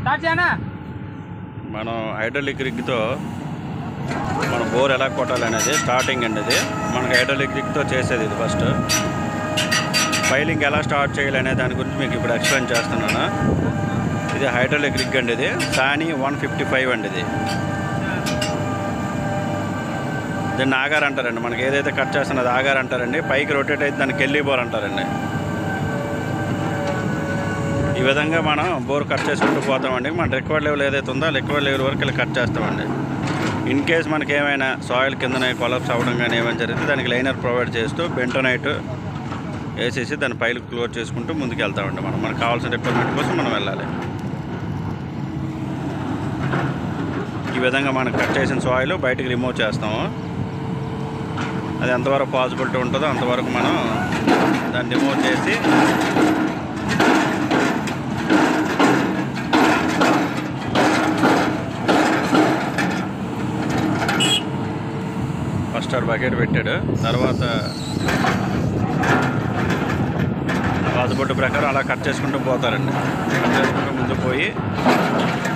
start చేయనా మనం hydraulic రిగ్తో మన బోర్ ఎలా కొట్టాలనేది స్టార్టింగ్ అండి ఇది మనకి హైడ్రాలిక్ రిగ్తో చేసేది ఇది ఫస్ట్ ఫైలింగ్ ఎలా స్టార్ట్ చేయాలనే దాని గురించి మీకు ఇప్పుడు ఎక్స్ప్లెయిన్ చేస్తున్నాను ఇది హైడ్రాలిక్ రిగ్ అండి ఇది సానీ వన్ ఫిఫ్టీ ఫైవ్ అండి ఇది దీన్ని ఆగార్ అంటారండి మనకి ఏదైతే కట్ చేస్తున్నది ఆగార్ అంటారండి పైకి రొటేట్ అయితే దానికి కెల్లీ బోర్ అంటారండి ఈ విధంగా మనం బోర్ కట్ చేసుకుంటూ పోతామండి మన రిక్వైర్డ్ లెవెల్ ఏదైతే ఉందో రిక్వైర్డ్ లెవెల్ వరకు ఇలా కట్ చేస్తామండి ఇన్ కేస్ మనకి ఏమైనా సాయిల్ కిందనే కొలప్స్ అవ్వడం కానీ ఏమైనా జరిగితే దానికి లైనర్ ప్రొవైడ్ చేస్తూ బెంటోనైట్ వేసేసి దాని పైలు క్లోజ్ చేసుకుంటూ ముందుకు వెళ్తామండి మనం మనకు కావాల్సిన రిక్వైర్మెంట్ కోసం మనం వెళ్ళాలి ఈ విధంగా మనం కట్ చేసిన సాయిల్ బయటికి రిమూవ్ చేస్తాము అది ఎంతవరకు పాసిబిలిటీ ఉంటుందో అంతవరకు మనం దాన్ని రిమూవ్ చేసి ఫస్ట్ ఆడు బకెట్ పెట్టాడు తర్వాత పాస్పోర్ట్ ప్రకారం అలా కట్ చేసుకుంటూ పోతారండి కట్ చేసుకుంటూ ముందు పోయి